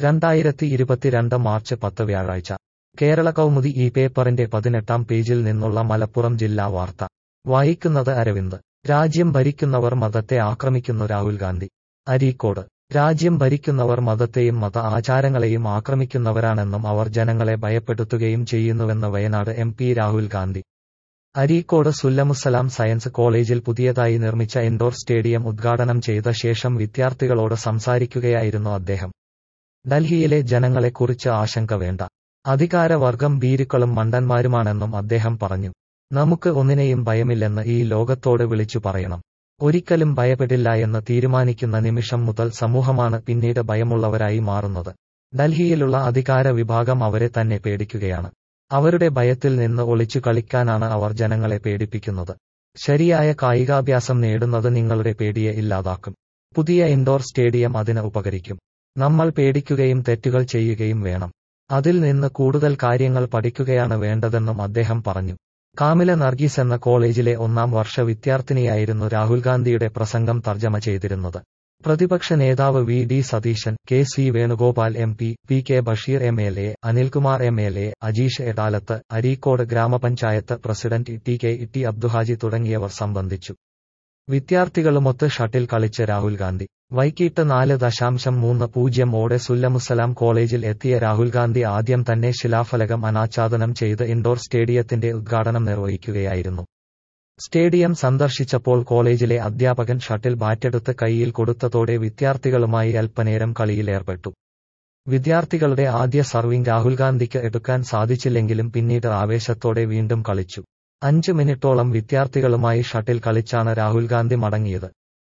രണ്ടായിരത്തി ഇരുപത്തിരണ്ട് മാർച്ച് പത്ത് വ്യാഴാഴ്ച കേരള കൗമുദി ഈ പേപ്പറിന്റെ പതിനെട്ടാം പേജിൽ നിന്നുള്ള മലപ്പുറം ജില്ലാ വാർത്ത വായിക്കുന്നത് അരവിന്ദ് രാജ്യം ഭരിക്കുന്നവർ മതത്തെ ആക്രമിക്കുന്നു രാഹുൽ ഗാന്ധി അരീക്കോട് രാജ്യം ഭരിക്കുന്നവർ മതത്തെയും മത ആചാരങ്ങളെയും ആക്രമിക്കുന്നവരാണെന്നും അവർ ജനങ്ങളെ ഭയപ്പെടുത്തുകയും ചെയ്യുന്നുവെന്ന് Wayanad M P Rahul Gandhi Areekode Sullamussalam science കോളേജിൽ പുതിയതായി നിർമ്മിച്ച ഇൻഡോർ സ്റ്റേഡിയം ഉദ്ഘാടനം ചെയ്ത ശേഷം വിദ്യാർത്ഥികളോട് സംസാരിക്കുകയായിരുന്നു അദ്ദേഹം ഡൽഹിയിലെ ജനങ്ങളെക്കുറിച്ച് ആശങ്ക വേണ്ട അധികാരവർഗം ഭീരുക്കളും മണ്ടന്മാരുമാണെന്നും അദ്ദേഹം പറഞ്ഞു നമുക്ക് ഒന്നിനെയും ഭയമില്ലെന്ന് ഈ ലോകത്തോട് വിളിച്ചു പറയണം ഒരിക്കലും ഭയപ്പെടില്ല എന്ന് തീരുമാനിക്കുന്ന നിമിഷം മുതൽ സമൂഹമാണ് പിന്നീട് ഭയമുള്ളവരായി മാറുന്നത് ഡൽഹിയിലുള്ള അധികാര വിഭാഗം അവരെ തന്നെ പേടിക്കുകയാണ് അവരുടെ ഭയത്തിൽ നിന്ന് ഒളിച്ചു കളിക്കാനാണ് അവർ ജനങ്ങളെ പേടിപ്പിക്കുന്നത് ശരിയായ കായികാഭ്യാസം നേടുന്നത് നിങ്ങളുടെ പേടിയെ ഇല്ലാതാക്കും പുതിയ ഇൻഡോർ സ്റ്റേഡിയം അതിന് ഉപകരിക്കും നമ്മൾ പേടിക്കുകയും തെറ്റുകൾ ചെയ്യുകയും വേണം അതിൽ നിന്ന് കൂടുതൽ കാര്യങ്ങൾ പഠിക്കുകയാണ് വേണ്ടതെന്നും അദ്ദേഹം പറഞ്ഞു കാമില നർഗീസ് എന്ന കോളേജിലെ ഒന്നാം വർഷ വിദ്യാർത്ഥിനിയായിരുന്നു രാഹുൽ ഗാന്ധിയുടെ പ്രസംഗം തർജ്ജമ ചെയ്തിരുന്നത് പ്രതിപക്ഷ നേതാവ് V D Satheesan K C Venugopal M P P K Basheer M L A Anilkumar M L A Ajeesh Edalath Areekode ഗ്രാമപഞ്ചായത്ത് president T K T Abduhaji തുടങ്ങിയവർ സംബന്ധിച്ചു വിദ്യാർത്ഥികളുമൊത്ത് ഷട്ടിൽ കളിച്ച് രാഹുൽ ഗാന്ധി വൈകിട്ട് നാല് ദശാംശം മൂന്ന് പൂജ്യം ഓടെ സുല്ലമുസലാം കോളേജിൽ എത്തിയ രാഹുൽ ഗാന്ധി ആദ്യം തന്നെ ശിലാഫലകം അനാച്ഛാദനം ചെയ്ത് ഇൻഡോർ സ്റ്റേഡിയത്തിന്റെ ഉദ്ഘാടനം നിർവഹിക്കുകയായിരുന്നു സ്റ്റേഡിയം സന്ദർശിച്ചപ്പോൾ കോളേജിലെ അധ്യാപകൻ ഷട്ടിൽ ബാറ്റെടുത്ത് കൈയിൽ കൊടുത്തതോടെ വിദ്യാർത്ഥികളുമായി അല്പനേരം കളിയിലേർപ്പെട്ടു വിദ്യാർത്ഥികളുടെ ആദ്യ സർവിംഗ് രാഹുൽ ഗാന്ധിക്ക് എടുക്കാൻ സാധിച്ചില്ലെങ്കിലും പിന്നീട് ആവേശത്തോടെ വീണ്ടും കളിച്ചു അഞ്ച് മിനിറ്റോളം വിദ്യാർത്ഥികളുമായി ഷട്ടിൽ കളിച്ചാണ് രാഹുൽ ഗാന്ധി മടങ്ങിയത്